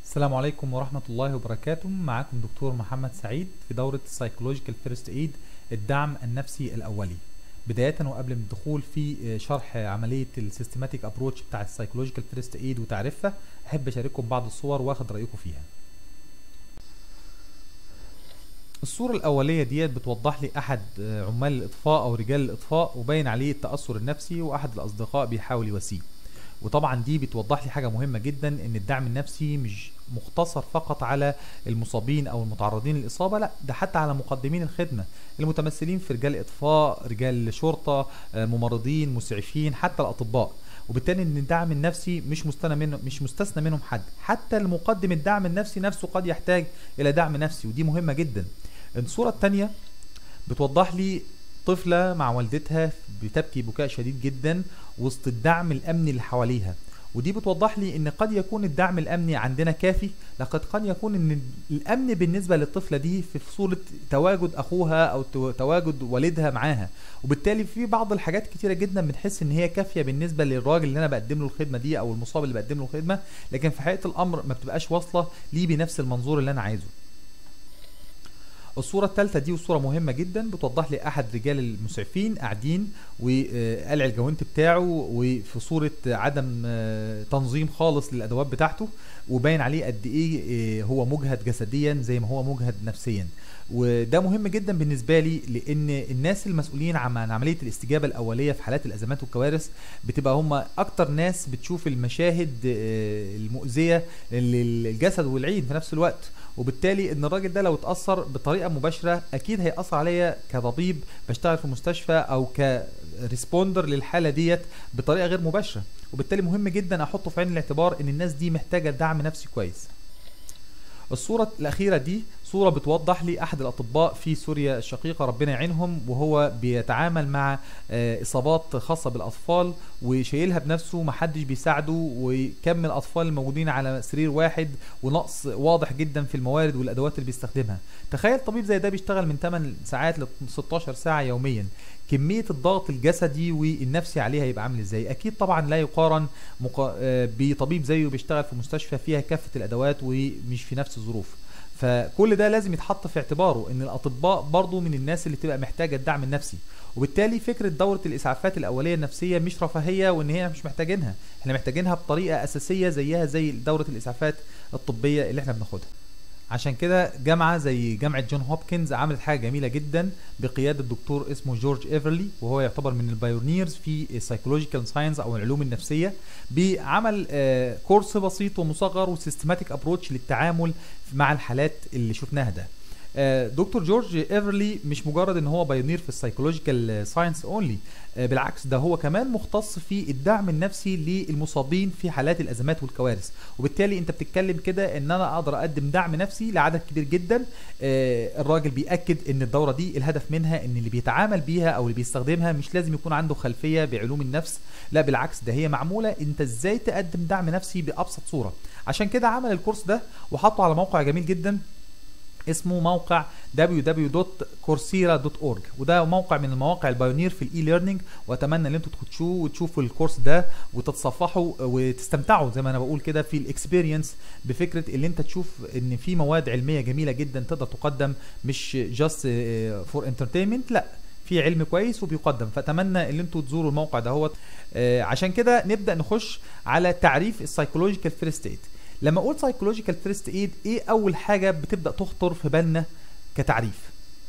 السلام عليكم ورحمة الله وبركاته معكم دكتور محمد سعيد في دورة Psychological First Aid الدعم النفسي الأولي بداية وقبل من الدخول في شرح عملية السيستماتيك ابروتش بتاع السايكولوجيكال فيرست ايد وتعريفها احب اشارككم بعض الصور واخد رايكم فيها الصورة الأولية ديت بتوضح لي أحد عمال الإطفاء أو رجال الإطفاء وباين عليه التأثر النفسي وأحد الأصدقاء بيحاول يواسيه وطبعا دي بتوضح لي حاجة مهمة جدا ان الدعم النفسي مش مقتصر فقط على المصابين او المتعرضين للإصابة لا ده حتى على مقدمين الخدمة المتمثلين في رجال إطفاء رجال شرطة ممرضين مسعفين حتى الأطباء وبالتالي ان الدعم النفسي مش مستثنى منه مش مستثنى منهم حد حتى المقدم الدعم النفسي نفسه قد يحتاج الى دعم نفسي ودي مهمة جدا الصورة الثانية بتوضح لي طفلة مع والدتها بتبكي بكاء شديد جدا وسط الدعم الامني اللي حواليها ودي بتوضح لي ان قد يكون الدعم الامني عندنا كافي لقد قد يكون ان الامن بالنسبه للطفله دي في صوره تواجد اخوها او تواجد والدها معاها وبالتالي في بعض الحاجات كتيره جدا بنحس ان هي كافيه بالنسبه للراجل اللي انا بقدم له الخدمه دي او المصاب اللي بقدم له الخدمه لكن في حقيقه الامر ما بتبقاش واصله ليه بنفس المنظور اللي انا عايزه الصورة الثالثة دي وصورة مهمة جدا بتوضح لي أحد رجال المسعفين قاعدين وقلع الجوانت بتاعه وفي صورة عدم تنظيم خالص للأدوات بتاعته وباين عليه قد إيه هو مجهد جسديا زي ما هو مجهد نفسيا وده مهم جدا بالنسبه لي لان الناس المسؤولين عن عمليه الاستجابه الاوليه في حالات الازمات والكوارث بتبقى هم اكتر ناس بتشوف المشاهد المؤذيه للجسد والعين في نفس الوقت وبالتالي ان الراجل ده لو اتاثر بطريقه مباشره اكيد هياثر عليا كطبيب بشتغل في مستشفى او كريسبوندر للحاله ديت بطريقه غير مباشره وبالتالي مهم جدا احطه في عين الاعتبار ان الناس دي محتاجه دعم نفسي كويس الصورة الأخيرة دي صورة بتوضح لي أحد الأطباء في سوريا الشقيقة ربنا يعينهم وهو بيتعامل مع إصابات خاصة بالأطفال وشايلها بنفسه محدش بيساعده وكم الأطفال الموجودين على سرير واحد ونقص واضح جدا في الموارد والأدوات اللي بيستخدمها تخيل طبيب زي ده بيشتغل من 8 ساعات ل 16 ساعة يوميا كميه الضغط الجسدي والنفسي عليها يبقى عامل ازاي اكيد طبعا لا يقارن مقا... بطبيب زيه بيشتغل في مستشفى فيها كافه الادوات ومش في نفس الظروف فكل ده لازم يتحط في اعتباره ان الاطباء برضو من الناس اللي تبقى محتاجه الدعم النفسي وبالتالي فكره دوره الاسعافات الاوليه النفسيه مش رفاهيه وان هي مش محتاجينها احنا محتاجينها بطريقه اساسيه زيها زي دوره الاسعافات الطبيه اللي احنا بناخدها عشان كده جامعة زي جامعة جون هوبكنز عملت حاجة جميلة جدا بقيادة دكتور اسمه جورج ايفرلي وهو يعتبر من البايونيرز في السايكولوجيكال ساينس او العلوم النفسية بعمل كورس بسيط ومصغر وسيستماتيك ابروتش للتعامل مع الحالات اللي شفناها ده دكتور جورج ايفرلي مش مجرد ان هو بايونير في السايكولوجيكال ساينس اونلي بالعكس ده هو كمان مختص في الدعم النفسي للمصابين في حالات الازمات والكوارث وبالتالي انت بتتكلم كده ان انا اقدر اقدم دعم نفسي لعدد كبير جدا الراجل بياكد ان الدوره دي الهدف منها ان اللي بيتعامل بيها او اللي بيستخدمها مش لازم يكون عنده خلفيه بعلوم النفس لا بالعكس ده هي معموله انت ازاي تقدم دعم نفسي بابسط صوره عشان كده عمل الكورس ده وحطه على موقع جميل جدا اسمه موقع www.coursera.org وده موقع من المواقع البايونير في الاي ليرنينج واتمنى ان انتوا تخشوه وتشوفوا الكورس ده وتتصفحوا وتستمتعوا زي ما انا بقول كده في الاكسبيرينس بفكره اللي انت تشوف ان في مواد علميه جميله جدا تقدر تقدم مش جاست فور انترتينمنت لا في علم كويس وبيقدم فاتمنى ان انتوا تزوروا الموقع دهوت آه عشان كده نبدا نخش على تعريف السايكولوجيكال فيرست ايد لما اقول سايكولوجيكال فيرست ايد ايه اول حاجه بتبدا تخطر في بالنا كتعريف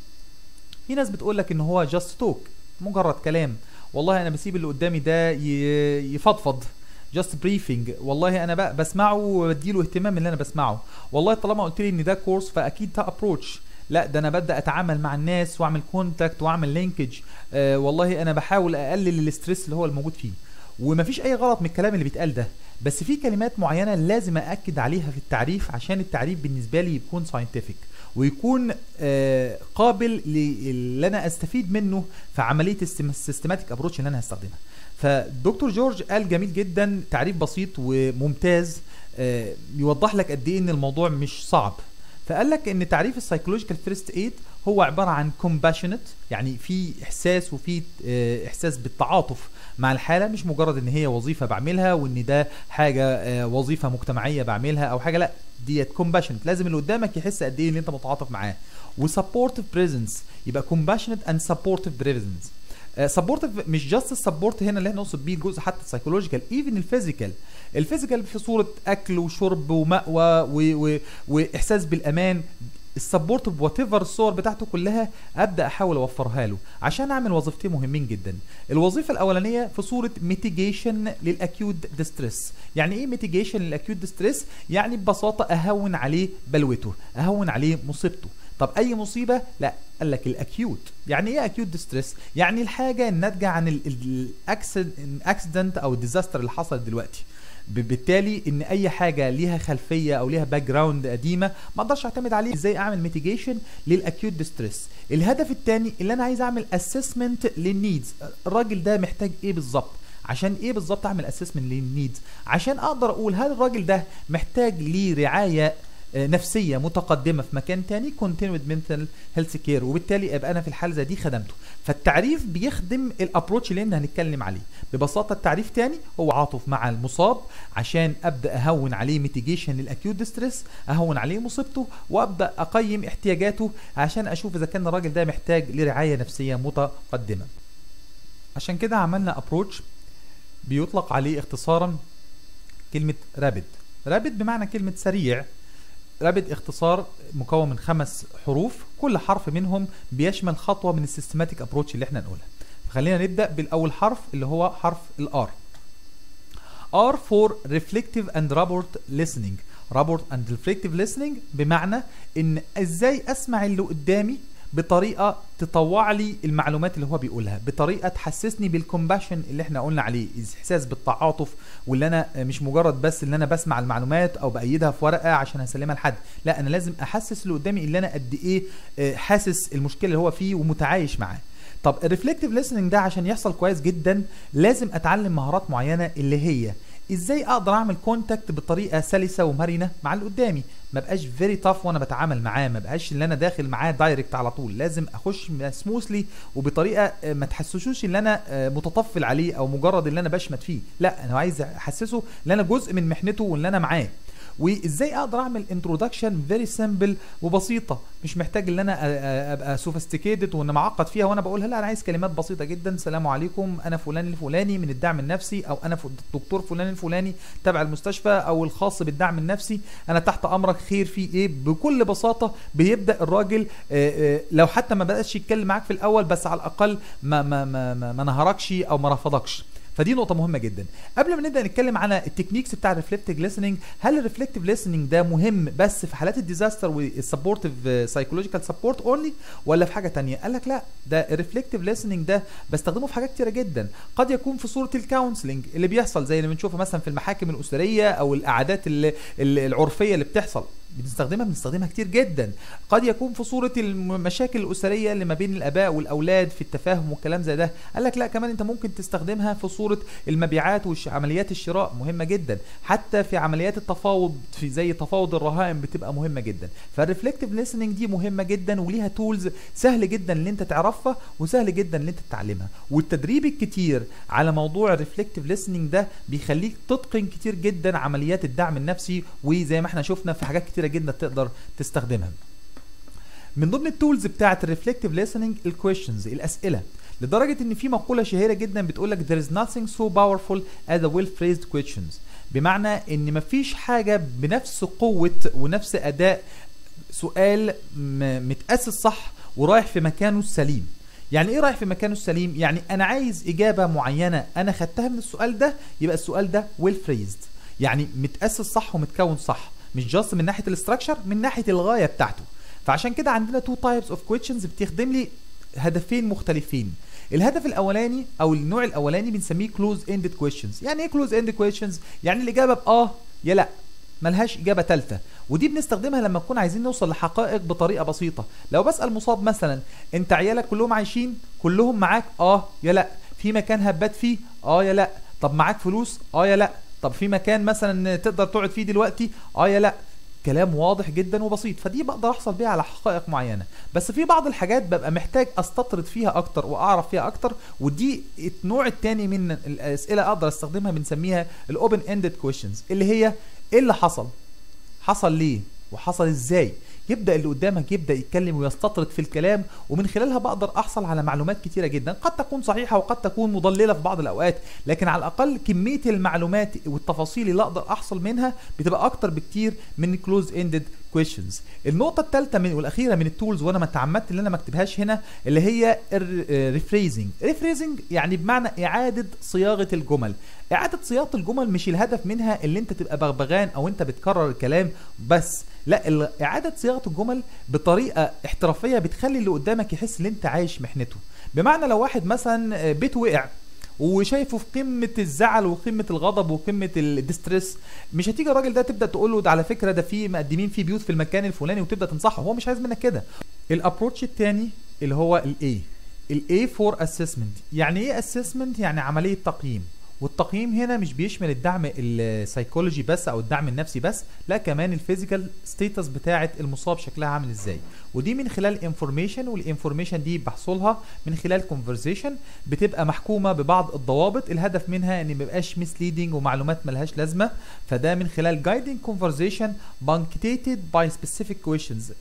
في ناس بتقول لك ان هو جاست توك مجرد كلام والله انا بسيب اللي قدامي ده يفضفض جاست بريفنج والله انا بقى بسمعه وبديله اهتمام اللي انا بسمعه والله طالما قلت لي ان ده كورس فاكيد ده ابروتش لا ده انا ببدا اتعامل مع الناس واعمل كونتاكت واعمل لينكج آه والله انا بحاول اقلل الاسترس اللي هو الموجود فيه ومفيش اي غلط من الكلام اللي بيتقال ده بس في كلمات معينه لازم ااكد عليها في التعريف عشان التعريف بالنسبه لي يكون ساينتفك ويكون آه قابل اللي انا استفيد منه في عمليه السيستماتيك ابروتش اللي انا هستخدمها فدكتور جورج قال جميل جدا تعريف بسيط وممتاز آه يوضح لك قد ايه ان الموضوع مش صعب فقال لك ان تعريف السايكولوجيكال فيرست ايد هو عباره عن كومباشنت يعني في احساس وفي آه، احساس بالتعاطف مع الحاله مش مجرد ان هي وظيفه بعملها وان ده حاجه آه، وظيفه مجتمعيه بعملها او حاجه لا ديت كومباشنت لازم اللي قدامك يحس قد ايه ان انت متعاطف معاه وسبورتيف بريزنس يبقى كومباشنت اند سبورتيف بريزنس سبورتيف مش جاست السبورت هنا اللي احنا نقصد بيه الجزء حتى السايكولوجيكال ايفن الفيزيكال الفيزيكال في صوره اكل وشرب ومأوى و... و... واحساس بالامان السبورت بوات ايفر الصور بتاعته كلها ابدا احاول اوفرها له عشان اعمل وظيفتين مهمين جدا الوظيفه الاولانيه في صوره ميتيجيشن للاكيوت ديستريس يعني ايه ميتيجيشن للاكيوت ديستريس يعني ببساطه اهون عليه بلوته اهون عليه مصيبته طب اي مصيبه لا قال لك الاكيوت يعني ايه اكيوت ديستريس يعني الحاجه الناتجه عن الاكسيدنت او الديزاستر اللي حصل دلوقتي بالتالي ان اي حاجه ليها خلفيه او ليها باك جراوند قديمه ما اقدرش اعتمد عليه ازاي اعمل ميتيجيشن للاكيوت ديستريس الهدف الثاني اللي انا عايز اعمل اسسمنت للنيدز الراجل ده محتاج ايه بالظبط عشان ايه بالظبط اعمل اسسمنت للنيدز عشان اقدر اقول هل الراجل ده محتاج ليه رعايه آه، نفسيه متقدمه في مكان تاني continued mental health care وبالتالي ابقى انا في الحاله زي دي خدمته فالتعريف بيخدم الابروتش اللي احنا هنتكلم عليه ببساطه التعريف تاني هو عاطف مع المصاب عشان ابدا اهون عليه ميتيجيشن للاكيوت ديستريس اهون عليه مصيبته وابدا اقيم احتياجاته عشان اشوف اذا كان الراجل ده محتاج لرعايه نفسيه متقدمه عشان كده عملنا ابروتش بيطلق عليه اختصارا كلمه رابد رابد بمعنى كلمه سريع رابد اختصار مكون من خمس حروف كل حرف منهم بيشمل خطوه من السيستماتيك ابروتش اللي احنا نقولها فخلينا نبدا بالاول حرف اللي هو حرف الار R for reflective and rapport listening rapport and reflective listening بمعنى ان ازاي اسمع اللي قدامي بطريقه تطوع لي المعلومات اللي هو بيقولها بطريقه تحسسني بالكومباشن اللي احنا قلنا عليه احساس بالتعاطف واللي انا مش مجرد بس ان انا بسمع المعلومات او بايدها في ورقه عشان اسلمها لحد لا انا لازم احسس اللي قدامي اللي انا قد ايه آه، حاسس المشكله اللي هو فيه ومتعايش معاه طب الريفلكتيف listening ده عشان يحصل كويس جدا لازم اتعلم مهارات معينه اللي هي ازاي اقدر اعمل كونتاكت بطريقه سلسه ومرنه مع اللي قدامي ما بقاش فيري تاف وانا بتعامل معاه ما بقاش اللي انا داخل معاه دايركت على طول لازم اخش سموثلي وبطريقه آه، ما تحسسوش ان انا آه، متطفل عليه او مجرد ان انا بشمت فيه لا انا عايز احسسه ان انا جزء من محنته وان انا معاه وازاي اقدر اعمل انترودكشن فيري سمبل وبسيطه مش محتاج ان انا ابقى سوفيستيكيتد وان معقد فيها وانا بقولها لا انا عايز كلمات بسيطه جدا السلام عليكم انا فلان الفلاني من الدعم النفسي او انا الدكتور فلان الفلاني تبع المستشفى او الخاص بالدعم النفسي انا تحت امرك خير في ايه بكل بساطه بيبدا الراجل لو حتى ما بداش يتكلم معاك في الاول بس على الاقل ما ما ما, ما, ما نهركش او ما رفضكش فدي نقطه مهمه جدا قبل ما نبدا نتكلم على التكنيكس بتاع الريفلكتيف ليسننج هل الريفلكتيف ليسننج ده مهم بس في حالات الديزاستر والسبورتيف سايكولوجيكال سبورت اونلي ولا في حاجه تانية قال لك لا ده الريفلكتيف ليسننج ده بستخدمه في حاجات كتيره جدا قد يكون في صوره الكونسلنج اللي بيحصل زي اللي بنشوفه مثلا في المحاكم الاسريه او القعدات العرفيه اللي بتحصل بنستخدمها بنستخدمها كتير جدا قد يكون في صوره المشاكل الاسريه اللي ما بين الاباء والاولاد في التفاهم والكلام زي ده قال لك لا كمان انت ممكن تستخدمها في صوره المبيعات وعمليات الشراء مهمه جدا حتى في عمليات التفاوض في زي تفاوض الرهائن بتبقى مهمه جدا فالريفلكتيف ليسننج دي مهمه جدا وليها تولز سهل جدا ان انت تعرفها وسهل جدا ان انت تتعلمها والتدريب الكتير على موضوع الريفلكتيف ليسننج ده بيخليك تتقن كتير جدا عمليات الدعم النفسي وزي ما احنا شفنا في حاجات كتيره جدا تقدر تستخدمها من ضمن التولز بتاعه الريفلكتيف ليسننج الكويشنز الاسئله لدرجه ان في مقوله شهيره جدا بتقول لك there is nothing so powerful as a well phrased questions بمعنى ان مفيش حاجه بنفس قوه ونفس اداء سؤال متاسس صح ورايح في مكانه السليم يعني ايه رايح في مكانه السليم يعني انا عايز اجابه معينه انا خدتها من السؤال ده يبقى السؤال ده ويل فريزد يعني متاسس صح ومتكون صح مش جاست من ناحيه الاستراكشر من ناحيه الغايه بتاعته فعشان كده عندنا تو تايبس اوف كويشنز بتخدم لي هدفين مختلفين الهدف الاولاني او النوع الاولاني بنسميه كلوز اندد كويشنز يعني ايه كلوز اندد كويشنز يعني الاجابه باه يا لا ملهاش اجابه ثالثه ودي بنستخدمها لما نكون عايزين نوصل لحقائق بطريقه بسيطه لو بسال مصاب مثلا انت عيالك كلهم عايشين كلهم معاك اه يا لا في مكان هبات فيه اه يا لا طب معاك فلوس اه يا لا طب في مكان مثلا تقدر تقعد فيه دلوقتي اه يا لا كلام واضح جدا وبسيط فدي بقدر احصل بيها على حقائق معينه بس في بعض الحاجات ببقى محتاج استطرد فيها اكتر واعرف فيها اكتر ودي النوع التاني من الاسئله اقدر استخدمها بنسميها الاوبن اندد كويشنز اللي هي ايه اللي حصل حصل ليه وحصل ازاي يبدا اللي قدامك يبدا يتكلم ويستطرد في الكلام ومن خلالها بقدر احصل على معلومات كتيره جدا قد تكون صحيحه وقد تكون مضلله في بعض الاوقات لكن على الاقل كميه المعلومات والتفاصيل اللي اقدر احصل منها بتبقى اكتر بكتير من كلوز اندد كويشنز النقطه الثالثه من والاخيره من التولز وانا ما تعمدت ان انا ما اكتبهاش هنا اللي هي الريفريزنج ريفريزنج يعني بمعنى اعاده صياغه الجمل اعاده صياغه الجمل مش الهدف منها اللي انت تبقى بغبغان او انت بتكرر الكلام بس لا اعاده صياغه الجمل بطريقه احترافيه بتخلي اللي قدامك يحس ان انت عايش محنته بمعنى لو واحد مثلا بيته وقع وشايفه في قمه الزعل وقمه الغضب وقمه الديستريس مش هتيجي الراجل ده تبدا تقول له ده على فكره ده في مقدمين في بيوت في المكان الفلاني وتبدا تنصحه هو مش عايز منك كده الابروتش الثاني اللي هو الاي الاي فور اسسمنت يعني ايه اسسمنت يعني عمليه تقييم والتقييم هنا مش بيشمل الدعم السيكولوجي بس او الدعم النفسي بس لا كمان الفيزيكال ستيتس بتاعه المصاب شكلها عامل ازاي ودي من خلال انفورميشن والانفورميشن دي بحصلها من خلال كونفرزيشن بتبقى محكومه ببعض الضوابط الهدف منها ان ما يبقاش مسليدنج ومعلومات ملهاش لازمه فده من خلال جايدنج كونفرزيشن بانكتيتد باي سبيسيفيك كويشنز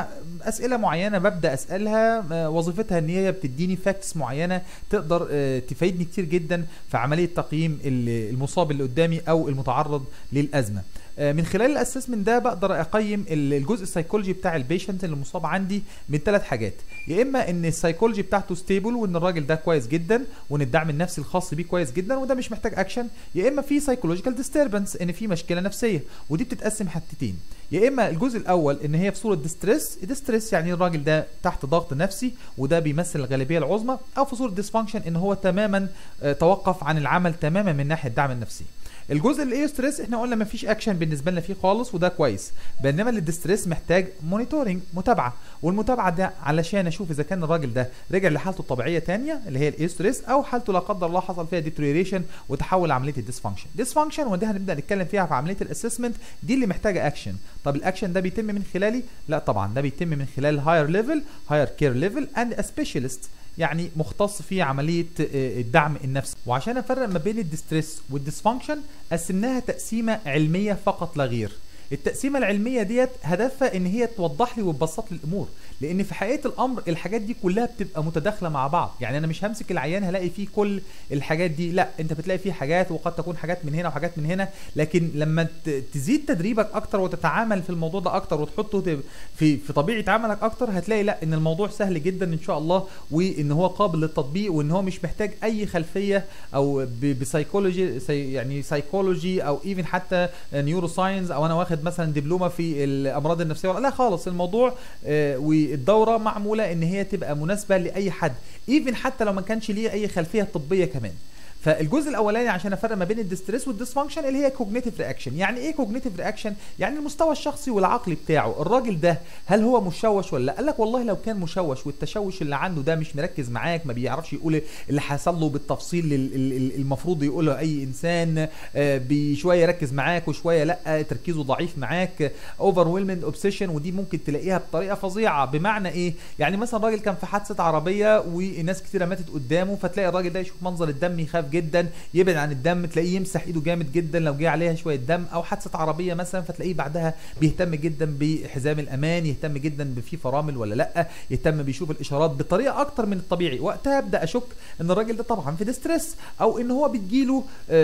اسئله معينه ببدا اسالها وظيفتها ان هي بتديني فاكتس معينه تقدر تفيدني كتير جدا في عمليه تقييم المصاب اللي قدامي او المتعرض للازمه من خلال الاسسمنت ده بقدر اقيم الجزء السيكولوجي بتاع البيشنت اللي مصاب عندي من ثلاث حاجات يا اما ان السيكولوجي بتاعته ستيبل وان الراجل ده كويس جدا وان الدعم النفسي الخاص بيه كويس جدا وده مش محتاج اكشن يا اما في سايكولوجيكال ديستربنس ان في مشكله نفسيه ودي بتتقسم حتتين يا اما الجزء الاول ان هي في صوره ديستريس ديستريس يعني الراجل ده تحت ضغط نفسي وده بيمثل الغالبيه العظمى او في صوره ديسفانكشن ان هو تماما توقف عن العمل تماما من ناحيه الدعم النفسي الجزء اللي ايه ستريس احنا قلنا مفيش اكشن بالنسبه لنا فيه خالص وده كويس بينما الديستريس محتاج مونيتورنج متابعه والمتابعه ده علشان اشوف اذا كان الراجل ده رجع لحالته الطبيعيه تانية اللي هي الايه ستريس او حالته لا قدر الله حصل فيها ديتريوريشن وتحول لعمليه الديسفانكشن ديسفانكشن ودي هنبدا نتكلم فيها في عمليه الاسسمنت دي اللي محتاجه اكشن طب الاكشن ده بيتم من خلالي لا طبعا ده بيتم من خلال هاير ليفل هاير كير ليفل اند سبيشالست يعني مختص في عمليه الدعم النفسي وعشان افرق ما بين الديستريس والديسفانكشن قسمناها تقسيمه علميه فقط لا غير التقسيمه العلميه ديت هدفها ان هي توضح لي وتبسط لي الامور لان في حقيقه الامر الحاجات دي كلها بتبقى متداخله مع بعض يعني انا مش همسك العيان هلاقي فيه كل الحاجات دي لا انت بتلاقي فيه حاجات وقد تكون حاجات من هنا وحاجات من هنا لكن لما تزيد تدريبك اكتر وتتعامل في الموضوع ده اكتر وتحطه في في طبيعه عملك اكتر هتلاقي لا ان الموضوع سهل جدا ان شاء الله وان هو قابل للتطبيق وان هو مش محتاج اي خلفيه او بسايكولوجي يعني سايكولوجي او ايفن حتى نيورو ساينس او انا واخد مثلا دبلومه في الامراض النفسيه لا خالص الموضوع آه الدوره معموله ان هي تبقى مناسبه لاي حد ايفن حتى لو ما كانش ليه اي خلفيه طبيه كمان فالجزء الاولاني عشان افرق ما بين الديستريس والديسفانكشن اللي هي كوجنيتيف رياكشن يعني ايه كوجنيتيف رياكشن يعني المستوى الشخصي والعقلي بتاعه الراجل ده هل هو مشوش ولا لا قال لك والله لو كان مشوش والتشوش اللي عنده ده مش مركز معاك ما بيعرفش يقول اللي حصل له بالتفصيل المفروض يقوله اي انسان بشويه يركز معاك وشويه لا تركيزه ضعيف معاك اوفر ويلمنت اوبسيشن ودي ممكن تلاقيها بطريقه فظيعه بمعنى ايه يعني مثلا راجل كان في حادثه عربيه وناس كتيره ماتت قدامه فتلاقي الراجل ده يشوف منظر الدم يخاف جدا يبعد عن الدم تلاقيه يمسح ايده جامد جدا لو جه عليها شويه دم او حادثه عربيه مثلا فتلاقيه بعدها بيهتم جدا بحزام الامان يهتم جدا بفي فرامل ولا لا يهتم بيشوف الاشارات بطريقه اكتر من الطبيعي وقتها ابدا اشك ان الراجل ده طبعا في ديستريس او ان هو بتجيله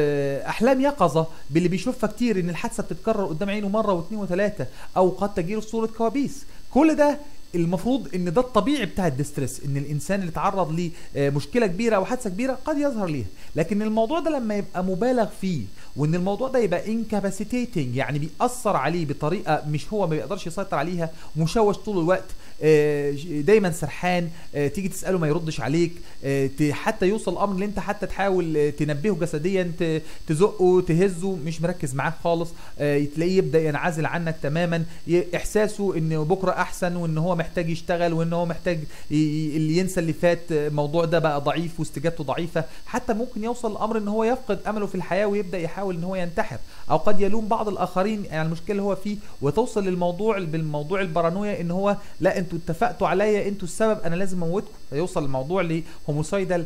احلام يقظه باللي بيشوفها كتير ان الحادثه بتتكرر قدام عينه مره واثنين وثلاثه او قد تجيله صوره كوابيس كل ده المفروض ان ده الطبيعي بتاع الديستريس ان الانسان اللي اتعرض لمشكله كبيره او حادثه كبيره قد يظهر ليها لكن الموضوع ده لما يبقى مبالغ فيه وان الموضوع ده يبقى انكاباسيتيتنج يعني بيأثر عليه بطريقه مش هو ما بيقدرش يسيطر عليها مشوش طول الوقت آه، دايما سرحان آه، تيجي تساله ما يردش عليك آه، ت- حتى يوصل الامر ان انت حتى تحاول آه، تنبهه جسديا ت- تزقه تهزه مش مركز معاك خالص آه، تلاقيه يبدا ينعزل عنك تماما ي- احساسه ان بكره احسن وان هو محتاج يشتغل وان هو محتاج ي- ي- اللي ينسى اللي فات آه، الموضوع ده بقى ضعيف واستجابته ضعيفه حتى ممكن يوصل الامر ان هو يفقد امله في الحياه ويبدا يحاول ان هو ينتحر او قد يلوم بعض الاخرين على المشكله اللي هو فيه وتوصل للموضوع بالموضوع البارانويا ان هو لا انتوا اتفقتوا عليا انتوا السبب انا لازم اموتكم فيوصل الموضوع لهوموسايدال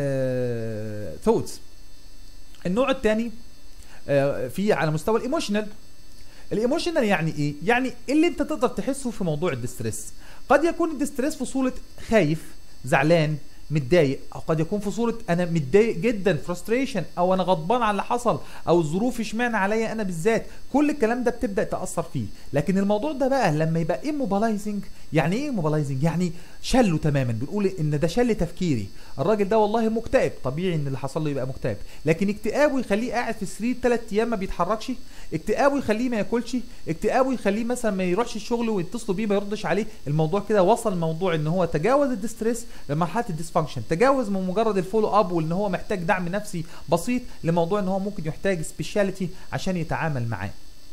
ثوتس النوع الثاني في على مستوى الايموشنال الايموشنال يعني ايه يعني اللي انت تقدر تحسه في موضوع الدستريس قد يكون الدستريس في صوره خايف زعلان متضايق او قد يكون في صوره انا متضايق جدا فرستريشن او انا غضبان على اللي حصل او الظروف اشمعنى عليا انا بالذات كل الكلام ده بتبدا تاثر فيه لكن الموضوع ده بقى لما يبقى immobilizing يعني ايه immobilizing يعني شله تماما بنقول ان ده شل تفكيري الراجل ده والله مكتئب طبيعي ان اللي حصل له يبقى مكتئب لكن اكتئابه يخليه قاعد في السرير ثلاث ايام ما بيتحركش اكتئابه يخليه ما ياكلش اكتئابه يخليه مثلا ما يروحش الشغل ويتصلوا بيه ما يردش عليه الموضوع كده وصل الموضوع ان هو تجاوز الدستريس لمرحله الديسفانكشن تجاوز من مجرد الفولو اب وان هو محتاج دعم نفسي بسيط لموضوع ان هو ممكن يحتاج سبيشاليتي عشان يتعامل معاه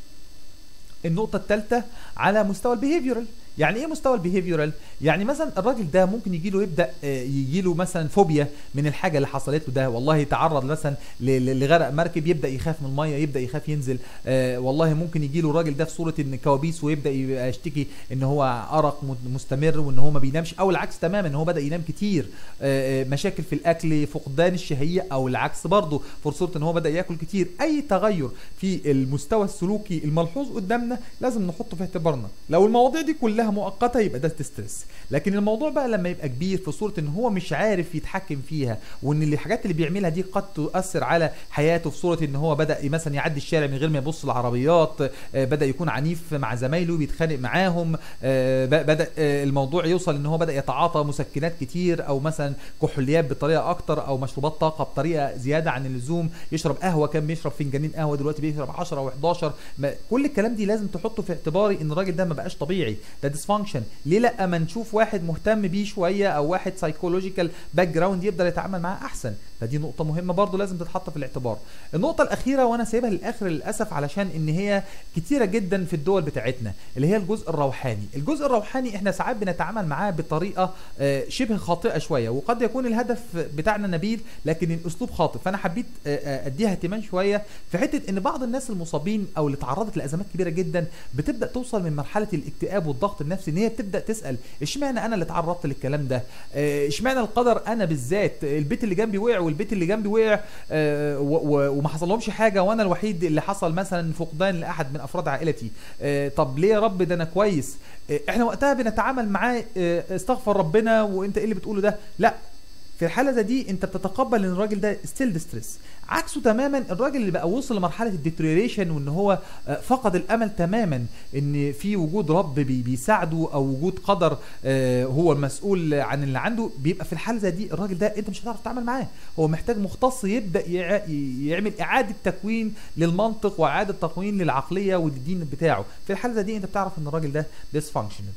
النقطة الثالثة على مستوى البيهيفيورال يعني ايه مستوى البيهيفيورال يعني مثلا الراجل ده ممكن يجي له يبدا يجي له مثلا فوبيا من الحاجه اللي حصلت له ده والله تعرض مثلا ل- ل- لغرق مركب يبدا يخاف من الميه يبدا يخاف ينزل آه والله ممكن يجي له الراجل ده في صوره ان كوابيس ويبدا يبقى يشتكي ان هو ارق مت- مستمر وان هو ما بينامش او العكس تماما ان هو بدا ينام كتير آه آه، مشاكل في الاكل فقدان الشهيه او العكس برضه في صوره ان هو بدا ياكل كتير اي تغير في المستوى السلوكي الملحوظ قدامنا لازم نحطه في اعتبارنا لو المواضيع دي كلها مؤقته يبقى ده ستريس لكن الموضوع بقى لما يبقى كبير في صوره ان هو مش عارف يتحكم فيها وان الحاجات اللي بيعملها دي قد تؤثر على حياته في صوره ان هو بدا مثلا يعدي الشارع من غير ما يبص العربيات آه، بدا يكون عنيف مع زمايله بيتخانق معاهم آه، ب- بدا آه، الموضوع يوصل ان هو بدا يتعاطى مسكنات كتير او مثلا كحوليات بطريقه اكتر او مشروبات طاقه بطريقه زياده عن اللزوم يشرب قهوه كان بيشرب فنجانين قهوه دلوقتي بيشرب 10 و11 كل الكلام دي لازم تحطه في اعتباري ان الراجل ده ما بقاش طبيعي ده ديسفانكشن ليه لا ما نشوف واحد مهتم بيه شويه او واحد سايكولوجيكال باك جراوند يقدر يتعامل معاه احسن فدي نقطه مهمه برضو لازم تتحط في الاعتبار النقطه الاخيره وانا سايبها للاخر للاسف علشان ان هي كتيره جدا في الدول بتاعتنا اللي هي الجزء الروحاني الجزء الروحاني احنا ساعات بنتعامل معاه بطريقه آه، شبه خاطئه شويه وقد يكون الهدف بتاعنا نبيل لكن الاسلوب خاطئ فانا حبيت آه، آه، اديها اهتمام شويه في حته ان بعض الناس المصابين او اللي تعرضت لازمات كبيره جدا بتبدا توصل من مرحله الاكتئاب والضغط النفسي ان هي بتبدا تسال اشمعنى انا اللي اتعرضت للكلام ده آه، اشمعنى القدر انا بالذات البيت اللي جنبي وقع والبيت اللي جنبي وقع آه، و- و- وما حصلهمش حاجه وانا الوحيد اللي حصل مثلا فقدان لاحد من افراد عائلتي آه، طب ليه يا رب ده انا كويس آه، احنا وقتها بنتعامل معاه آه، استغفر ربنا وانت ايه اللي بتقوله ده لا في الحاله زي دي انت بتتقبل ان الراجل ده ستيل ديستريس عكسه تماما الراجل اللي بقى وصل لمرحله الديتريوريشن وان هو آه، فقد الامل تماما ان في وجود رب بي- بيساعده او وجود قدر آه، هو المسؤول عن اللي عنده بيبقى في الحاله زي دي الراجل ده انت مش هتعرف تتعامل معاه هو محتاج مختص يبدا يع- يعمل اعاده تكوين للمنطق واعاده تكوين للعقليه والدين بتاعه في الحاله زي دي انت بتعرف ان الراجل ده ديسفانكشنال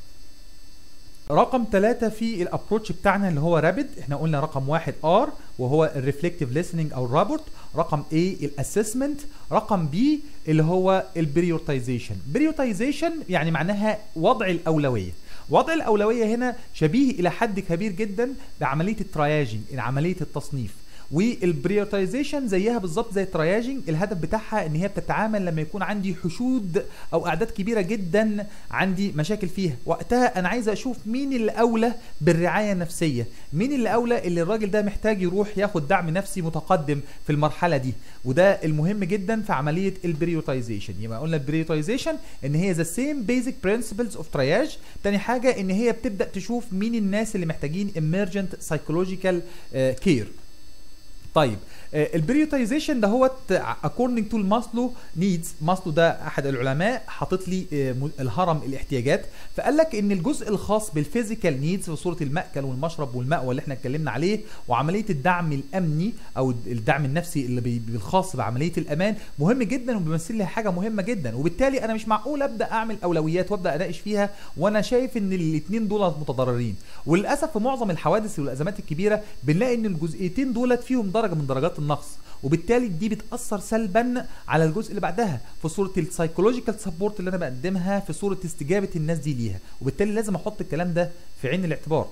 رقم ثلاثة في الابروتش بتاعنا اللي هو رابد احنا قلنا رقم واحد ار وهو الريفلكتيف listening او الرابورت رقم A الاسسمنت رقم B اللي هو البريورتايزيشن بريورتايزيشن يعني معناها وضع الاولويه وضع الاولويه هنا شبيه الى حد كبير جدا بعمليه الترياجنج عمليه التصنيف والبريورتايزيشن زيها بالظبط زي الترياجنج الهدف بتاعها ان هي بتتعامل لما يكون عندي حشود او اعداد كبيره جدا عندي مشاكل فيها وقتها انا عايز اشوف مين اللي اولى بالرعايه النفسيه مين اللي اولى اللي الراجل ده محتاج يروح ياخد دعم نفسي متقدم في المرحله دي وده المهم جدا في عمليه البريورتايزيشن يبقى قلنا البريورتايزيشن ان هي ذا سيم بيزك برنسبلز اوف ترياج تاني حاجه ان هي بتبدا تشوف مين الناس اللي محتاجين emergent psychological كير طيب البريوتايزيشن ده هو according to ماسلو نيدز ماسلو ده احد العلماء حاطط لي آه، م- الهرم الاحتياجات فقال لك ان الجزء الخاص بالفيزيكال نيدز في صوره المأكل والمشرب والمأوى اللي احنا اتكلمنا عليه وعمليه الدعم الامني او الدعم النفسي اللي بي- بالخاص بعمليه الامان مهم جدا وبيمثل لي حاجه مهمه جدا وبالتالي انا مش معقول ابدا اعمل اولويات وابدا اناقش فيها وانا شايف ان الاثنين دول متضررين وللاسف في معظم الحوادث والازمات الكبيره بنلاقي ان الجزئيتين دولت فيهم درجه من درجات النقص وبالتالي دي بتاثر سلبا على الجزء اللي بعدها في صوره السايكولوجيكال سبورت اللي انا بقدمها في صوره استجابه الناس دي ليها وبالتالي لازم احط الكلام ده في عين الاعتبار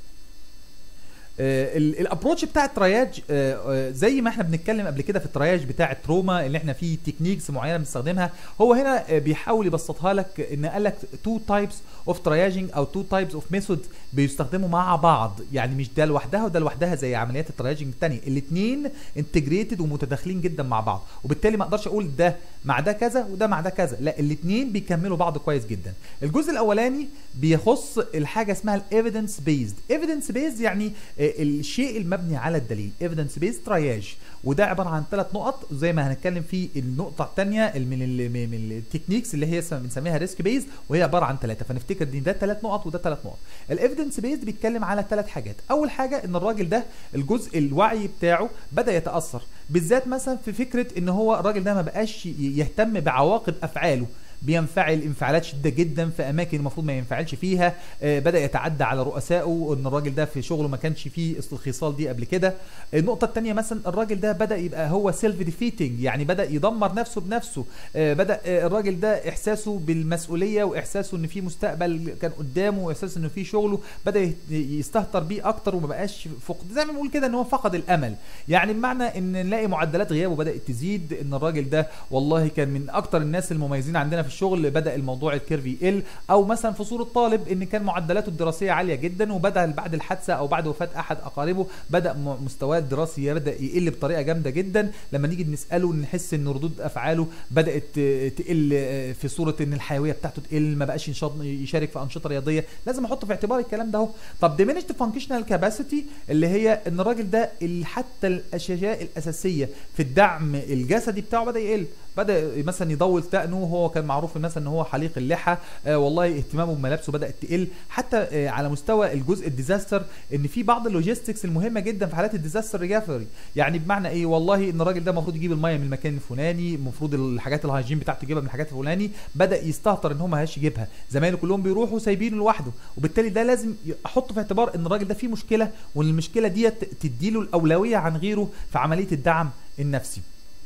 الابروتش بتاع الترياج آه، آه، زي ما احنا بنتكلم قبل كده في الترياج بتاع التروما اللي احنا فيه تكنيكس معينه بنستخدمها هو هنا آه، بيحاول يبسطها لك ان قال لك تو تايبس اوف ترياجنج او تو تايبس اوف ميثود بيستخدموا مع بعض يعني مش ده لوحدها وده لوحدها زي عمليات الترياجنج الثانيه الاثنين انتجريتد ومتداخلين جدا مع بعض وبالتالي ما اقدرش اقول ده مع ده كذا وده مع ده كذا لا الاثنين بيكملوا بعض كويس جدا الجزء الاولاني بيخص الحاجه اسمها الايفيدنس بيزد ايفيدنس بيزد يعني آه، الشيء المبني على الدليل ايفيدنس بيزد ترياج وده عباره عن ثلاث نقط زي ما هنتكلم في النقطه الثانيه من ال من من التكنيكس اللي هي اسمها- بنسميها ريسك بيز وهي عباره عن ثلاثه فنفتكر ان ده ثلاث نقط وده ثلاث نقط الايفيدنس بيزد بيتكلم على ثلاث حاجات اول حاجه ان الراجل ده الجزء الوعي بتاعه بدا يتاثر بالذات مثلا في فكره ان هو الراجل ده ما بقاش ي- يهتم بعواقب افعاله بينفعل انفعالات شديده جدا في اماكن المفروض ما ينفعلش فيها آه، بدا يتعدى على رؤسائه ان الراجل ده في شغله ما كانش فيه اصل الخصال دي قبل كده النقطه الثانيه مثلا الراجل ده بدا يبقى هو سيلف ديفيتنج يعني بدا يدمر نفسه بنفسه آه، بدا آه، الراجل ده احساسه بالمسؤوليه واحساسه ان في مستقبل كان قدامه واحساس انه في شغله بدا يت- يستهتر بيه اكتر وما بقاش فقد زي ما بنقول كده ان هو فقد الامل يعني بمعنى ان نلاقي معدلات غيابه بدات تزيد ان الراجل ده والله كان من اكتر الناس المميزين عندنا في الشغل بدا الموضوع الكيرف يقل او مثلا في صوره طالب ان كان معدلاته الدراسيه عاليه جدا وبدا بعد الحادثه او بعد وفاه احد اقاربه بدا م- مستواه الدراسي يبدا يقل بطريقه جامده جدا لما نيجي نساله نحس ان ردود افعاله بدات ت- تقل آه، في صوره ان الحيويه بتاعته تقل ما بقاش ينشط يشارك في انشطه رياضيه لازم احط في اعتبار الكلام ده اهو طب diminished functional capacity اللي هي ان الراجل ده اللي حتى الاشياء الاساسيه في الدعم الجسدي بتاعه بدا يقل بدا مثلا يضول دقنه هو كان معروف مثلا ان هو حليق اللحى آه والله اهتمامه بملابسه بدات تقل حتى آه على مستوى الجزء الديزاستر ان في بعض اللوجيستكس المهمه جدا في حالات الديزاستر ريكفري يعني بمعنى ايه والله ان الراجل ده المفروض يجيب الميه من المكان الفلاني المفروض الحاجات الهايجين بتاعته يجيبها من الحاجات الفلاني بدا يستهتر ان هو ما هيش يجيبها زمايله كلهم بيروحوا سايبينه لوحده وبالتالي ده لازم ي- احطه في اعتبار ان الراجل ده فيه مشكله وان المشكله ديت تديله الاولويه عن غيره في عمليه الدعم النفسي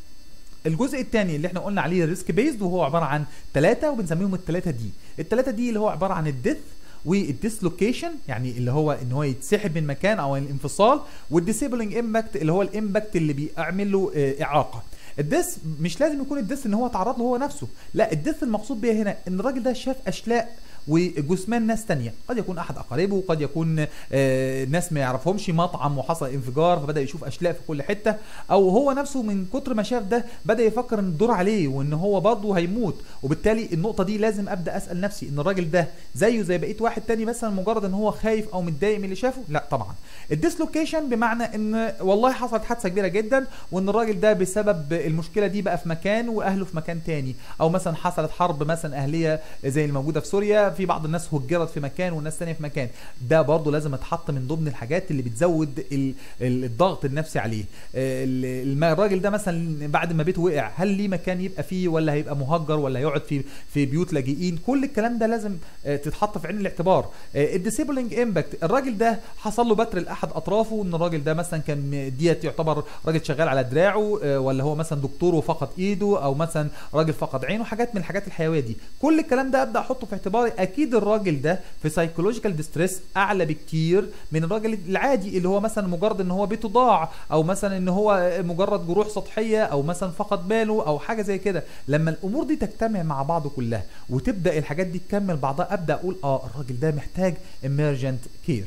الجزء الثاني اللي احنا قلنا عليه الريسك بيزد وهو عباره عن ثلاثه وبنسميهم الثلاثه دي الثلاثه دي اللي هو عباره عن الديث والديسلوكيشن يعني اللي هو ان هو يتسحب من مكان او الانفصال والديسيبلينج امباكت اللي هو الامباكت اللي بيعمل له آه، اعاقه الديس مش لازم يكون الديس ان هو تعرض له هو نفسه لا الديس المقصود بيها هنا ان الراجل ده شاف اشلاء وجثمان ناس تانية قد يكون احد اقاربه قد يكون آه، ناس ما يعرفهمش مطعم وحصل انفجار فبدا يشوف اشلاء في كل حته او هو نفسه من كتر ما شاف ده بدا يفكر ان الدور عليه وان هو برضه هيموت وبالتالي النقطه دي لازم ابدا اسال نفسي ان الراجل ده زيه زي بقيه واحد تاني مثلا مجرد ان هو خايف او متضايق من اللي شافه لا طبعا الديسلوكيشن بمعنى ان والله حصلت حادثه كبيره جدا وان الراجل ده بسبب المشكله دي بقى في مكان واهله في مكان تاني او مثلا حصلت حرب مثلا اهليه زي الموجوده في سوريا في بعض الناس هجرت في مكان والناس تانية في مكان ده برضه لازم يتحط من ضمن الحاجات اللي بتزود ال- ال- الضغط النفسي عليه ال- الم- الراجل ده مثلا بعد ما بيته وقع هل ليه مكان يبقى فيه ولا هيبقى مهجر ولا يقعد في في بيوت لاجئين كل الكلام ده لازم آه، تتحط في عين الاعتبار الديسيبلينج امباكت الراجل ده حصل له بتر لاحد اطرافه ان الراجل ده مثلا كان ديت يعتبر راجل شغال على دراعه آه، ولا هو مثلا دكتور وفقد ايده او مثلا راجل فقد عينه حاجات من الحاجات الحيويه دي كل الكلام ده ابدا احطه في اعتباري اكيد الراجل ده في سايكولوجيكال ديستريس اعلى بكتير من الراجل العادي اللي هو مثلا مجرد ان هو بيته ضاع او مثلا ان هو مجرد جروح سطحيه او مثلا فقد باله او حاجه زي كده لما الامور دي تجتمع مع بعض كلها وتبدا الحاجات دي تكمل بعضها ابدا اقول اه الراجل ده محتاج emergent كير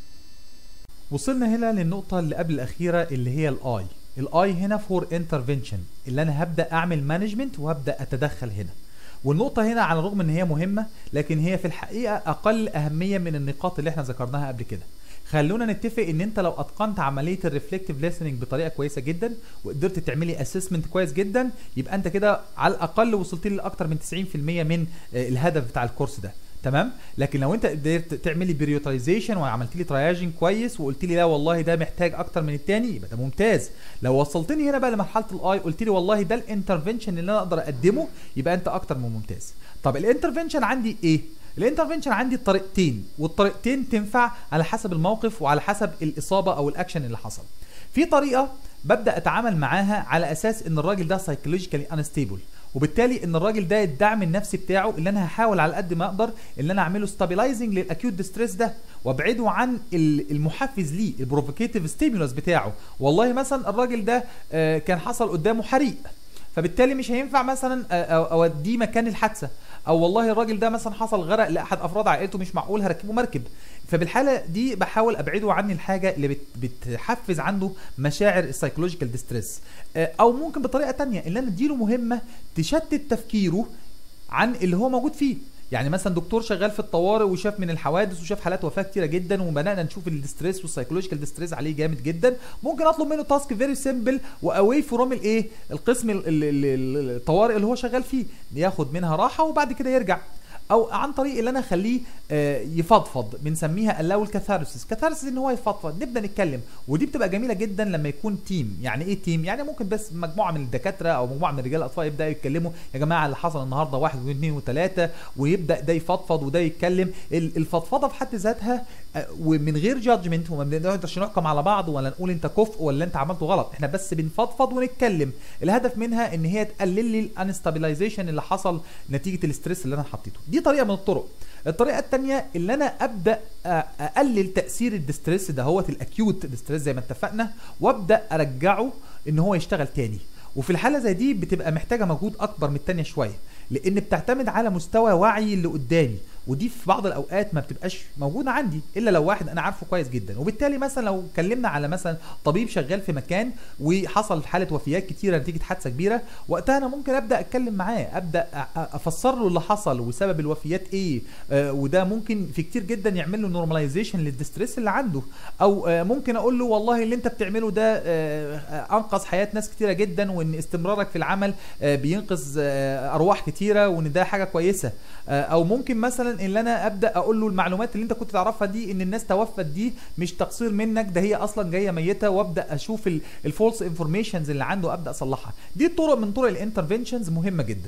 وصلنا هنا للنقطة اللي قبل الأخيرة اللي هي الآي الآي هنا فور انترفنشن اللي أنا هبدأ أعمل مانجمنت وهبدأ أتدخل هنا والنقطة هنا على الرغم ان هي مهمة لكن هي في الحقيقة اقل اهمية من النقاط اللي احنا ذكرناها قبل كده خلونا نتفق ان انت لو اتقنت عمليه الريفلكتيف ليسننج بطريقه كويسه جدا وقدرت تعملي اسسمنت كويس جدا يبقى انت كده على الاقل وصلت لي لاكتر من 90% من آه، الهدف بتاع الكورس ده تمام لكن لو انت قدرت تعملي بريوتايزيشن وعملت لي تراياجنج كويس وقلت لي لا والله ده محتاج اكتر من التاني يبقى ده ممتاز لو وصلتني هنا بقى لمرحله الاي قلت لي والله ده الانترفنشن اللي انا اقدر اقدمه يبقى انت اكتر من ممتاز طب الانترفنشن عندي ايه الانترفنشن عندي طريقتين والطريقتين تنفع على حسب الموقف وعلى حسب الاصابه او الاكشن اللي حصل في طريقه ببدا اتعامل معاها على اساس ان الراجل ده سايكولوجيكالي انستيبل وبالتالي ان الراجل ده الدعم النفسي بتاعه اللي انا هحاول على قد ما اقدر ان انا اعمله ستابلايزنج للاكيوت ديستريس ده وابعده عن ال- المحفز ليه البروفوكيتيف ستيمولس بتاعه والله مثلا الراجل ده آه، كان حصل قدامه حريق فبالتالي مش هينفع مثلا آه، أو- اوديه مكان الحادثه او والله الراجل ده مثلا حصل غرق لاحد افراد عائلته مش معقول هركبه مركب فبالحاله دي بحاول ابعده عن الحاجه اللي بت- بتحفز عنده مشاعر السايكولوجيكال ديستريس او ممكن بطريقه تانية ان انا اديله مهمه تشتت تفكيره عن اللي هو موجود فيه يعني مثلا دكتور شغال في الطوارئ وشاف من الحوادث وشاف حالات وفاه كتيره جدا وبدانا نشوف الديستريس والسايكولوجيكال ديستريس عليه جامد جدا ممكن اطلب منه تاسك فيري سيمبل واواي فروم الايه القسم ال- ال- ال- ال- الطوارئ اللي هو شغال فيه ياخد منها راحه وبعد كده يرجع او عن طريق اللي انا اخليه آه، يفضفض بنسميها اللاو الكاثارسيس كاثارسيس ان هو يفضفض نبدا نتكلم ودي بتبقى جميله جدا لما يكون تيم يعني ايه تيم يعني ممكن بس مجموعه من الدكاتره او مجموعه من رجال الاطفال يبداوا يتكلموا يا جماعه اللي حصل النهارده واحد واثنين وثلاثه ويبدا ده يفضفض وده يتكلم ال- الفضفضه في حد ذاتها آه، ومن غير جادجمنت وما بنقدرش نحكم على بعض ولا نقول انت كفء ولا انت عملته غلط احنا بس بنفضفض ونتكلم الهدف منها ان هي تقلل لي الانستابلايزيشن اللي حصل نتيجه الاستريس اللي انا حطيته دي طريقه من الطرق الطريقه الثانيه اللي انا ابدا أ- اقلل تاثير الديستريس ده هو الاكيوت ديستريس زي ما اتفقنا وابدا ارجعه ان هو يشتغل تاني وفي الحاله زي دي بتبقى محتاجه مجهود اكبر من التانيه شويه لان بتعتمد على مستوى وعي اللي قدامي ودي في بعض الاوقات ما بتبقاش موجوده عندي الا لو واحد انا عارفه كويس جدا وبالتالي مثلا لو اتكلمنا على مثلا طبيب شغال في مكان وحصل حاله وفيات كتيره نتيجه حادثه كبيره وقتها انا ممكن ابدا اتكلم معاه ابدا أ- أ- افسر له اللي حصل وسبب الوفيات ايه آه وده ممكن في كتير جدا يعمل له نورماليزيشن للديستريس اللي عنده او آه ممكن اقول له والله اللي انت بتعمله ده آه آه، انقذ حياه ناس كتيره جدا وان استمرارك في العمل آه بينقذ آه ارواح كتيره وان ده حاجه كويسه آه او ممكن مثلا ان انا ابدا اقول له المعلومات اللي انت كنت تعرفها دي ان الناس توفت دي مش تقصير منك ده هي اصلا جايه ميته وابدا اشوف الفولس انفورميشنز اللي عنده ابدا اصلحها دي طرق من طرق الانترفنشنز مهمه جدا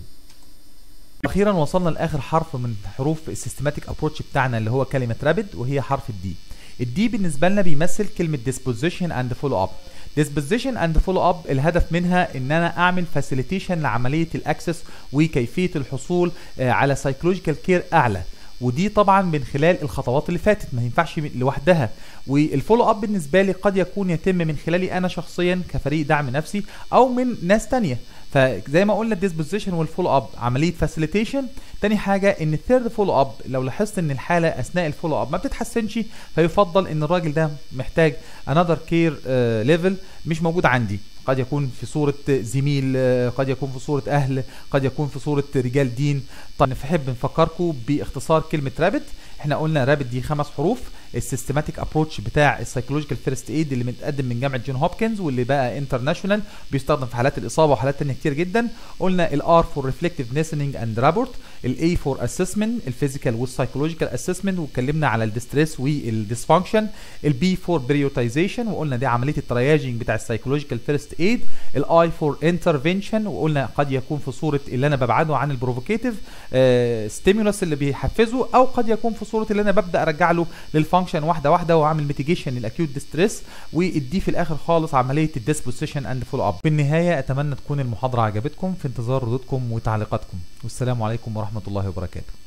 اخيرا وصلنا لاخر حرف من حروف السيستماتيك ابروتش بتاعنا اللي هو كلمه رابد وهي حرف الدي الدي بالنسبه لنا بيمثل كلمه disposition and follow up disposition and follow up الهدف منها ان انا اعمل facilitation لعمليه الاكسس وكيفيه الحصول آه، على psychological care اعلى ودي طبعا من خلال الخطوات اللي فاتت ما ينفعش من- لوحدها والفولو اب بالنسبه لي قد يكون يتم من خلالي انا شخصيا كفريق دعم نفسي او من ناس تانية فزي ما قلنا الديسبوزيشن والفولو اب عمليه فاسيليتيشن تاني حاجه ان الثيرد فولو اب لو لاحظت ان الحاله اثناء الفولو اب ما بتتحسنش فيفضل ان الراجل ده محتاج انذر كير ليفل مش موجود عندي قد يكون في صورة زميل آه، قد يكون في صورة أهل قد يكون في صورة رجال دين طيب نحب نفكركم باختصار كلمة رابت احنا قلنا رابت دي خمس حروف السيستماتيك ابروتش بتاع السايكولوجيكال فيرست ايد اللي متقدم من جامعه جون هوبكنز واللي بقى انترناشونال بيستخدم في حالات الاصابه وحالات تانية كتير جدا قلنا الار فور ريفلكتيف listening اند رابورت الاي فور اسسمنت الفيزيكال والسايكولوجيكال اسسمنت واتكلمنا على الديستريس والديسفانكشن البي فور بريوتايزيشن وقلنا دي عمليه الترياجنج بتاع السايكولوجيكال فيرست ايد الاي فور انترفنشن وقلنا قد يكون في صوره اللي انا ببعده عن البروفوكيتيف ستيمولس اللي بيحفزه او قد يكون في صوره اللي انا ببدا ارجع له للفانكشن واحده واحده واعمل ميتيجيشن للاكيوت ديستريس واديه في الاخر خالص عمليه الديسبوزيشن اند فولو اب في النهايه اتمنى تكون المحاضره عجبتكم في انتظار ردودكم وتعليقاتكم والسلام عليكم ورحمه الله وبركاته